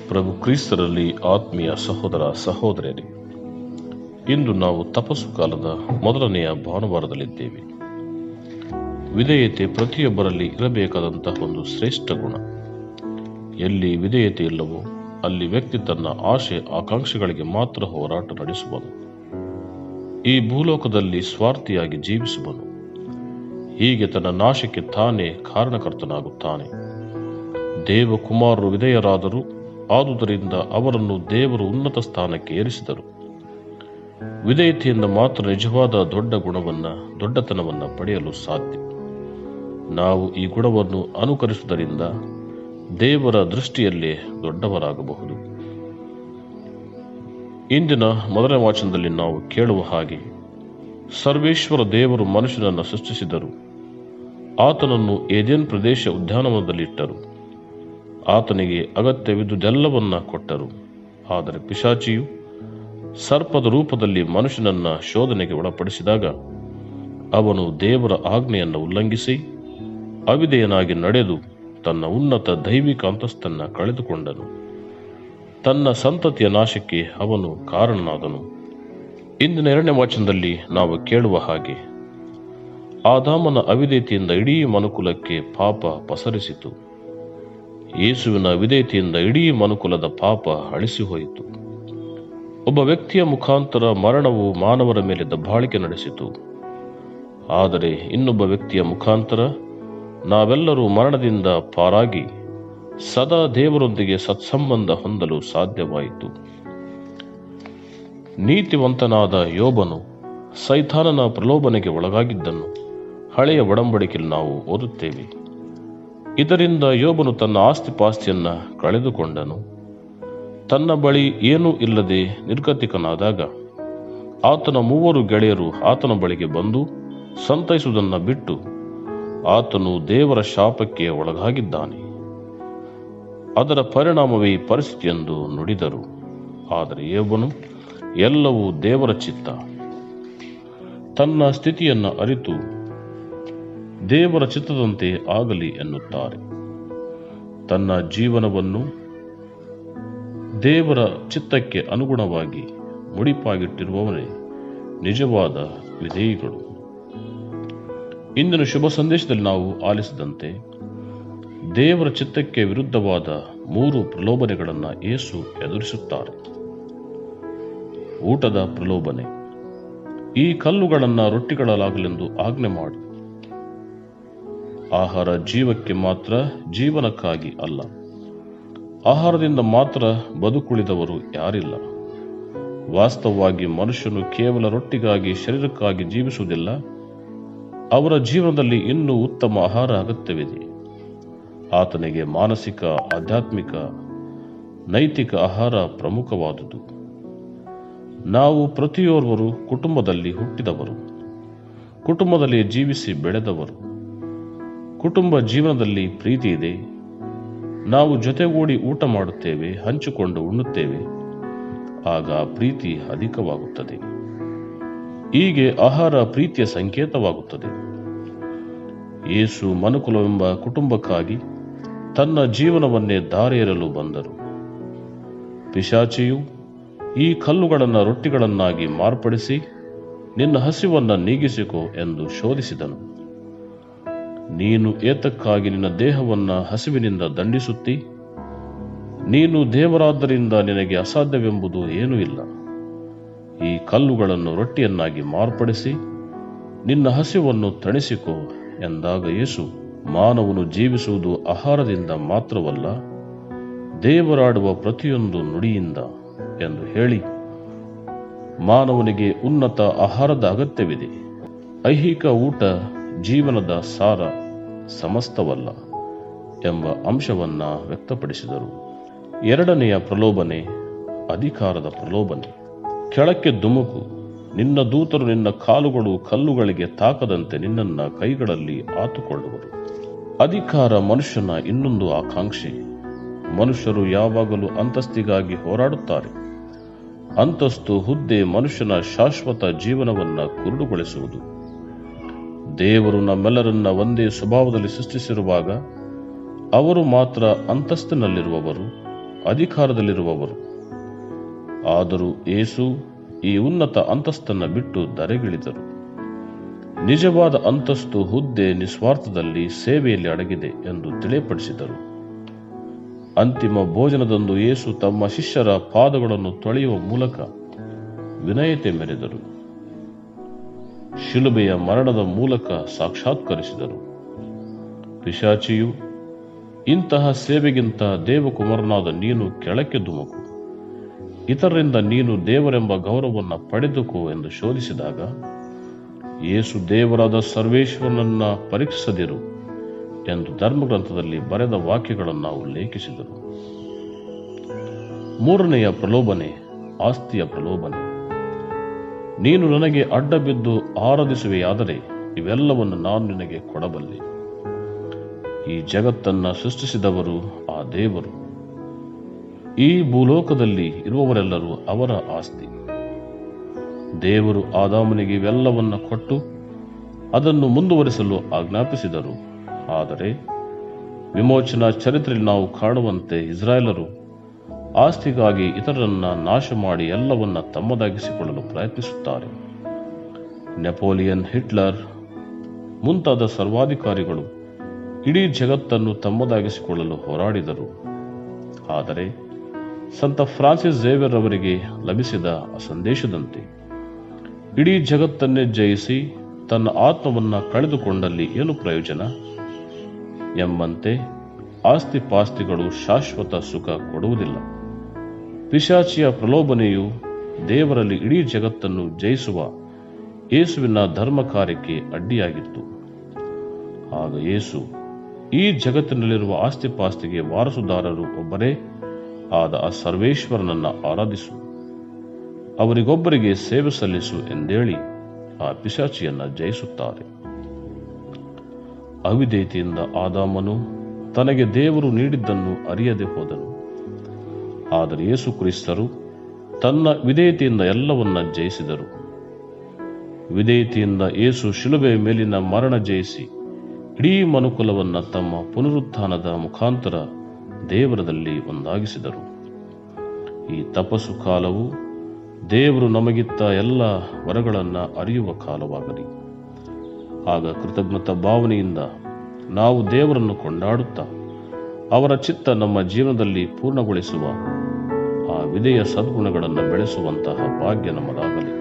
ಪ್ರಭು ಕ್ರಿಸ್ತರಲ್ಲಿ ಆತ್ಮೀಯ ಸಹೋದರ ಸಹೋದರಿಯರೇ ಇಂದು ನಾವು ತಪಸ್ಸು ಕಾಲದ ಮೊದಲನೆಯ ಭಾನುವಾರದಲ್ಲಿದ್ದೇವೆ ವಿಧೇಯತೆ ಪ್ರತಿಯೊಬ್ಬರಲ್ಲಿ ಇರಬೇಕಾದಂತಹ ಒಂದು ಶ್ರೇಷ್ಠ ಗುಣ ಎಲ್ಲಿ ವಿಧೇಯತೆ ಇಲ್ಲವೋ ಅಲ್ಲಿ ವ್ಯಕ್ತಿ ತನ್ನ ಆಶೆ ಆಕಾಂಕ್ಷೆಗಳಿಗೆ ಮಾತ್ರ ಹೋರಾಟ ನಡೆಸುವನು ಈ ಭೂಲೋಕದಲ್ಲಿ ಸ್ವಾರ್ಥಿಯಾಗಿ ಜೀವಿಸುವನು ಹೀಗೆ ತನ್ನ ನಾಶಕ್ಕೆ ತಾನೇ ಕಾರಣಕರ್ತನಾಗುತ್ತಾನೆ ದೇವಕುಮಾರರು ವಿಧೇಯರಾದರು ಆದುದರಿಂದ ಅವರನ್ನು ದೇವರು ಉನ್ನತ ಸ್ಥಾನಕ್ಕೆ ಏರಿಸಿದರು ವಿಧೇಯತೆಯಿಂದ ಮಾತ್ರ ನಿಜವಾದ ದೊಡ್ಡ ಗುಣವನ್ನ ದೊಡ್ಡತನವನ್ನ ಪಡೆಯಲು ಸಾಧ್ಯ ನಾವು ಈ ಗುಣವನ್ನು ಅನುಕರಿಸುವುದರಿಂದ ದೇವರ ದೃಷ್ಟಿಯಲ್ಲೇ ದೊಡ್ಡವರಾಗಬಹುದು ಇಂದಿನ ಮೊದಲನೇ ವಾಚನದಲ್ಲಿ ನಾವು ಕೇಳುವ ಹಾಗೆ ಸರ್ವೇಶ್ವರ ದೇವರು ಮನುಷ್ಯನನ್ನು ಸೃಷ್ಟಿಸಿದರು ಆತನನ್ನು ಏದೇನ್ ಪ್ರದೇಶ ಉದ್ಯಾನವನದಲ್ಲಿಟ್ಟರು ಆತನಿಗೆ ಅಗತ್ಯವಿದ್ದುದೆಲ್ಲವನ್ನ ಕೊಟ್ಟರು ಆದರೆ ಪಿಶಾಚಿಯು ಸರ್ಪದ ರೂಪದಲ್ಲಿ ಮನುಷ್ಯನನ್ನ ಶೋಧನೆಗೆ ಒಳಪಡಿಸಿದಾಗ ಅವನು ದೇವರ ಆಜ್ಞೆಯನ್ನು ಉಲ್ಲಂಘಿಸಿ ಅವಿಧೇಯನಾಗಿ ನಡೆದು ತನ್ನ ಉನ್ನತ ದೈವಿಕ ಅಂತಸ್ತನ್ನ ಕಳೆದುಕೊಂಡನು ತನ್ನ ಸಂತತಿಯ ನಾಶಕ್ಕೆ ಅವನು ಕಾರಣನಾದನು ಇಂದಿನ ಎರಡನೇ ವಾಚನದಲ್ಲಿ ನಾವು ಕೇಳುವ ಹಾಗೆ ಆದಾಮನ ಅವಿಧೇಯತೆಯಿಂದ ಇಡೀ ಮನುಕುಲಕ್ಕೆ ಪಾಪ ಪಸರಿಸಿತು ಯೇಸುವಿನ ವಿಧೇಯತೆಯಿಂದ ಇಡೀ ಮನುಕುಲದ ಪಾಪ ಅಳಿಸಿ ಹೋಯಿತು ಒಬ್ಬ ವ್ಯಕ್ತಿಯ ಮುಖಾಂತರ ಮರಣವು ಮಾನವರ ಮೇಲೆ ದಬ್ಬಾಳಿಕೆ ನಡೆಸಿತು ಆದರೆ ಇನ್ನೊಬ್ಬ ವ್ಯಕ್ತಿಯ ಮುಖಾಂತರ ನಾವೆಲ್ಲರೂ ಮರಣದಿಂದ ಪಾರಾಗಿ ಸದಾ ದೇವರೊಂದಿಗೆ ಸತ್ಸಂಬಂಧ ಹೊಂದಲು ಸಾಧ್ಯವಾಯಿತು ನೀತಿವಂತನಾದ ಯೋಬನು ಸೈತಾನನ ಪ್ರಲೋಭನೆಗೆ ಒಳಗಾಗಿದ್ದನ್ನು ಹಳೆಯ ಒಡಂಬಡಿಕೆಯಲ್ಲಿ ನಾವು ಓದುತ್ತೇವೆ ಇದರಿಂದ ಯೋಬನು ತನ್ನ ಆಸ್ತಿಪಾಸ್ತಿಯನ್ನ ಕಳೆದುಕೊಂಡನು ತನ್ನ ಬಳಿ ಏನೂ ಇಲ್ಲದೆ ನಿರ್ಗತಿಕನಾದಾಗ ಆತನ ಮೂವರು ಗೆಳೆಯರು ಆತನ ಬಳಿಗೆ ಬಂದು ಸಂತೈಸುವುದನ್ನು ಬಿಟ್ಟು ಆತನು ದೇವರ ಶಾಪಕ್ಕೆ ಒಳಗಾಗಿದ್ದಾನೆ ಅದರ ಪರಿಣಾಮವೇ ಈ ಪರಿಸ್ಥಿತಿ ಎಂದು ನುಡಿದರು ಆದರೆ ಯೋಬನು ಎಲ್ಲವೂ ದೇವರ ಚಿತ್ತ ತನ್ನ ಸ್ಥಿತಿಯನ್ನು ಅರಿತು ದೇವರ ಚಿತ್ತದಂತೆ ಆಗಲಿ ಎನ್ನುತ್ತಾರೆ ತನ್ನ ಜೀವನವನ್ನು ದೇವರ ಚಿತ್ತಕ್ಕೆ ಅನುಗುಣವಾಗಿ ಮುಡಿಪಾಗಿಟ್ಟಿರುವವರೇ ನಿಜವಾದ ವಿಧೇಯಿಗಳು ಇಂದಿನ ಶುಭ ಸಂದೇಶದಲ್ಲಿ ನಾವು ಆಲಿಸಿದಂತೆ ದೇವರ ಚಿತ್ತಕ್ಕೆ ವಿರುದ್ಧವಾದ ಮೂರು ಪ್ರಲೋಭನೆಗಳನ್ನು ಯೇಸು ಎದುರಿಸುತ್ತಾರೆ ಊಟದ ಪ್ರಲೋಭನೆ ಈ ಕಲ್ಲುಗಳನ್ನು ರೊಟ್ಟಿಗಳಾಗಲೆಂದು ಆಜ್ಞೆ ಮಾಡಿ ಆಹಾರ ಜೀವಕ್ಕೆ ಮಾತ್ರ ಜೀವನಕ್ಕಾಗಿ ಅಲ್ಲ ಆಹಾರದಿಂದ ಮಾತ್ರ ಬದುಕುಳಿದವರು ಯಾರಿಲ್ಲ ವಾಸ್ತವವಾಗಿ ಮನುಷ್ಯನು ಕೇವಲ ರೊಟ್ಟಿಗಾಗಿ ಶರೀರಕ್ಕಾಗಿ ಜೀವಿಸುವುದಿಲ್ಲ ಅವರ ಜೀವನದಲ್ಲಿ ಇನ್ನೂ ಉತ್ತಮ ಆಹಾರ ಅಗತ್ಯವಿದೆ ಆತನಿಗೆ ಮಾನಸಿಕ ಆಧ್ಯಾತ್ಮಿಕ ನೈತಿಕ ಆಹಾರ ಪ್ರಮುಖವಾದುದು ನಾವು ಪ್ರತಿಯೋರ್ವರು ಕುಟುಂಬದಲ್ಲಿ ಹುಟ್ಟಿದವರು ಕುಟುಂಬದಲ್ಲಿ ಜೀವಿಸಿ ಬೆಳೆದವರು ಕುಟುಂಬ ಜೀವನದಲ್ಲಿ ಪ್ರೀತಿ ಇದೆ ನಾವು ಜೊತೆಗೂಡಿ ಊಟ ಮಾಡುತ್ತೇವೆ ಹಂಚಿಕೊಂಡು ಉಣ್ಣುತ್ತೇವೆ ಆಗ ಪ್ರೀತಿ ಅಧಿಕವಾಗುತ್ತದೆ ಹೀಗೆ ಆಹಾರ ಪ್ರೀತಿಯ ಸಂಕೇತವಾಗುತ್ತದೆ ಯೇಸು ಮನುಕುಲವೆಂಬ ಕುಟುಂಬಕ್ಕಾಗಿ ತನ್ನ ಜೀವನವನ್ನೇ ದಾರಿಯರಲು ಬಂದರು ಪಿಶಾಚಿಯು ಈ ಕಲ್ಲುಗಳನ್ನು ರೊಟ್ಟಿಗಳನ್ನಾಗಿ ಮಾರ್ಪಡಿಸಿ ನಿನ್ನ ಹಸಿವನ್ನ ನೀಗಿಸಿಕೊ ಎಂದು ಶೋಧಿಸಿದನು ನೀನು ಏತಕ್ಕಾಗಿ ನಿನ್ನ ದೇಹವನ್ನ ಹಸಿವಿನಿಂದ ದಂಡಿಸುತ್ತಿ ನೀನು ದೇವರಾದ್ದರಿಂದ ನಿನಗೆ ಅಸಾಧ್ಯವೆಂಬುದು ಏನೂ ಇಲ್ಲ ಈ ಕಲ್ಲುಗಳನ್ನು ರೊಟ್ಟಿಯನ್ನಾಗಿ ಮಾರ್ಪಡಿಸಿ ನಿನ್ನ ಹಸಿವನ್ನು ತಣಿಸಿಕೊ ಎಂದಾಗ ಯೇಸು ಮಾನವನು ಜೀವಿಸುವುದು ಆಹಾರದಿಂದ ಮಾತ್ರವಲ್ಲ ದೇವರಾಡುವ ಪ್ರತಿಯೊಂದು ನುಡಿಯಿಂದ ಎಂದು ಹೇಳಿ ಮಾನವನಿಗೆ ಉನ್ನತ ಆಹಾರದ ಅಗತ್ಯವಿದೆ ಐಹಿಕ ಊಟ ಜೀವನದ ಸಾರ ಸಮಸ್ತವಲ್ಲ ಎಂಬ ಅಂಶವನ್ನ ವ್ಯಕ್ತಪಡಿಸಿದರು ಎರಡನೆಯ ಪ್ರಲೋಭನೆ ಅಧಿಕಾರದ ಪ್ರಲೋಭನೆ ಕೆಳಕ್ಕೆ ಧುಮುಕು ನಿನ್ನ ದೂತರು ನಿನ್ನ ಕಾಲುಗಳು ಕಲ್ಲುಗಳಿಗೆ ತಾಕದಂತೆ ನಿನ್ನನ್ನ ಕೈಗಳಲ್ಲಿ ಆತುಕೊಳ್ಳುವರು ಅಧಿಕಾರ ಮನುಷ್ಯನ ಇನ್ನೊಂದು ಆಕಾಂಕ್ಷೆ ಮನುಷ್ಯರು ಯಾವಾಗಲೂ ಅಂತಸ್ತಿಗಾಗಿ ಹೋರಾಡುತ್ತಾರೆ ಅಂತಸ್ತು ಹುದ್ದೆ ಮನುಷ್ಯನ ಶಾಶ್ವತ ಜೀವನವನ್ನ ಕುರುಡುಗೊಳಿಸುವುದು ದೇವರು ನಮ್ಮೆಲ್ಲರನ್ನ ಒಂದೇ ಸ್ವಭಾವದಲ್ಲಿ ಸೃಷ್ಟಿಸಿರುವಾಗ ಅವರು ಮಾತ್ರ ಅಂತಸ್ತಿನಲ್ಲಿರುವವರು ಅಧಿಕಾರದಲ್ಲಿರುವವರು ಆದರೂ ಏಸು ಈ ಉನ್ನತ ಅಂತಸ್ತನ್ನು ಬಿಟ್ಟು ಧರೆಗಿಳಿದರು ನಿಜವಾದ ಅಂತಸ್ತು ಹುದ್ದೆ ನಿಸ್ವಾರ್ಥದಲ್ಲಿ ಸೇವೆಯಲ್ಲಿ ಅಡಗಿದೆ ಎಂದು ತಿಳಿಯಪಡಿಸಿದರು ಅಂತಿಮ ಭೋಜನದಂದು ಯೇಸು ತಮ್ಮ ಶಿಷ್ಯರ ಪಾದಗಳನ್ನು ತೊಳೆಯುವ ಮೂಲಕ ವಿನಯತೆ ಮೆರೆದರು ಶಿಲುಬೆಯ ಮರಣದ ಮೂಲಕ ಸಾಕ್ಷಾತ್ಕರಿಸಿದರು ಪಿಶಾಚಿಯು ಇಂತಹ ಸೇವೆಗಿಂತ ದೇವಕುಮಾರನಾದ ನೀನು ಕೆಳಕ್ಕೆ ಧುಮುಕು ಇತರರಿಂದ ನೀನು ದೇವರೆಂಬ ಗೌರವವನ್ನು ಪಡೆದುಕೋ ಎಂದು ಶೋಧಿಸಿದಾಗ ಯೇಸು ದೇವರಾದ ಸರ್ವೇಶ್ವರನನ್ನ ಪರೀಕ್ಷಿಸದಿರು ಎಂದು ಧರ್ಮಗ್ರಂಥದಲ್ಲಿ ಬರೆದ ವಾಕ್ಯಗಳನ್ನು ಉಲ್ಲೇಖಿಸಿದರು ಮೂರನೆಯ ಪ್ರಲೋಭನೆ ಆಸ್ತಿಯ ಪ್ರಲೋಭನೆ ನೀನು ನನಗೆ ಅಡ್ಡ ಬಿದ್ದು ಆರಾಧಿಸುವೆಯಾದರೆ ಇವೆಲ್ಲವನ್ನು ನಾನು ನಿನಗೆ ಕೊಡಬಲ್ಲೆ ಈ ಜಗತ್ತನ್ನ ಸೃಷ್ಟಿಸಿದವರು ಆ ದೇವರು ಈ ಭೂಲೋಕದಲ್ಲಿ ಇರುವವರೆಲ್ಲರೂ ಅವರ ಆಸ್ತಿ ದೇವರು ಆದಾಮನಿಗೆ ಇವೆಲ್ಲವನ್ನ ಕೊಟ್ಟು ಅದನ್ನು ಮುಂದುವರಿಸಲು ಆಜ್ಞಾಪಿಸಿದರು ಆದರೆ ವಿಮೋಚನಾ ಚರಿತ್ರೆಯಲ್ಲಿ ನಾವು ಕಾಣುವಂತೆ ಇಸ್ರಾಯೇಲರು ಆಸ್ತಿಗಾಗಿ ಇತರರನ್ನ ನಾಶ ಮಾಡಿ ಎಲ್ಲವನ್ನ ತಮ್ಮದಾಗಿಸಿಕೊಳ್ಳಲು ಪ್ರಯತ್ನಿಸುತ್ತಾರೆ ನೆಪೋಲಿಯನ್ ಹಿಟ್ಲರ್ ಮುಂತಾದ ಸರ್ವಾಧಿಕಾರಿಗಳು ಇಡೀ ಜಗತ್ತನ್ನು ತಮ್ಮದಾಗಿಸಿಕೊಳ್ಳಲು ಹೋರಾಡಿದರು ಆದರೆ ಸಂತ ಫ್ರಾನ್ಸಿಸ್ ಝೇವಿಯರ್ ಅವರಿಗೆ ಲಭಿಸಿದ ಆ ಸಂದೇಶದಂತೆ ಇಡೀ ಜಗತ್ತನ್ನೇ ಜಯಿಸಿ ತನ್ನ ಆತ್ಮವನ್ನ ಕಳೆದುಕೊಂಡಲ್ಲಿ ಏನು ಪ್ರಯೋಜನ ಎಂಬಂತೆ ಆಸ್ತಿ ಪಾಸ್ತಿಗಳು ಶಾಶ್ವತ ಸುಖ ಕೊಡುವುದಿಲ್ಲ ಪಿಶಾಚಿಯ ಪ್ರಲೋಭನೆಯು ದೇವರಲ್ಲಿ ಇಡೀ ಜಗತ್ತನ್ನು ಜಯಿಸುವ ಯೇಸುವಿನ ಧರ್ಮ ಕಾರ್ಯಕ್ಕೆ ಅಡ್ಡಿಯಾಗಿತ್ತು ಆಗ ಯೇಸು ಈ ಜಗತ್ತಿನಲ್ಲಿರುವ ಆಸ್ತಿ ಪಾಸ್ತಿಗೆ ವಾರಸುದಾರರು ಒಬ್ಬರೇ ಆದ ಆ ಸರ್ವೇಶ್ವರನನ್ನ ಆರಾಧಿಸು ಅವರಿಗೊಬ್ಬರಿಗೆ ಸೇವೆ ಸಲ್ಲಿಸು ಎಂದೇಳಿ ಆ ಪಿಶಾಚಿಯನ್ನ ಜಯಿಸುತ್ತಾರೆ ಅವಿಧೇಯತೆಯಿಂದ ಆದಾಮನು ತನಗೆ ದೇವರು ನೀಡಿದ್ದನ್ನು ಅರಿಯದೆ ಹೋದನು ಆದರೆ ಯೇಸು ಕ್ರಿಸ್ತರು ತನ್ನ ವಿಧೇಯತೆಯಿಂದ ಎಲ್ಲವನ್ನ ಜಯಿಸಿದರು ವಿಧೇಯತೆಯಿಂದ ಯೇಸು ಶಿಲುಬೆಯ ಮೇಲಿನ ಮರಣ ಜಯಿಸಿ ಇಡೀ ಮನುಕುಲವನ್ನ ತಮ್ಮ ಪುನರುತ್ಥಾನದ ಮುಖಾಂತರ ದೇವರದಲ್ಲಿ ಒಂದಾಗಿಸಿದರು ಈ ತಪಸ್ಸು ಕಾಲವು ದೇವರು ನಮಗಿತ್ತ ಎಲ್ಲ ವರಗಳನ್ನು ಅರಿಯುವ ಕಾಲವಾಗಲಿ ಆಗ ಕೃತಜ್ಞತಾ ಭಾವನೆಯಿಂದ ನಾವು ದೇವರನ್ನು ಕೊಂಡಾಡುತ್ತಾ ಅವರ ಚಿತ್ತ ನಮ್ಮ ಜೀವನದಲ್ಲಿ ಪೂರ್ಣಗೊಳಿಸುವ ಆ ವಿಧೇಯ ಸದ್ಗುಣಗಳನ್ನು ಬೆಳೆಸುವಂತಹ ಭಾಗ್ಯ ನಮ್ಮದಾಗಲಿ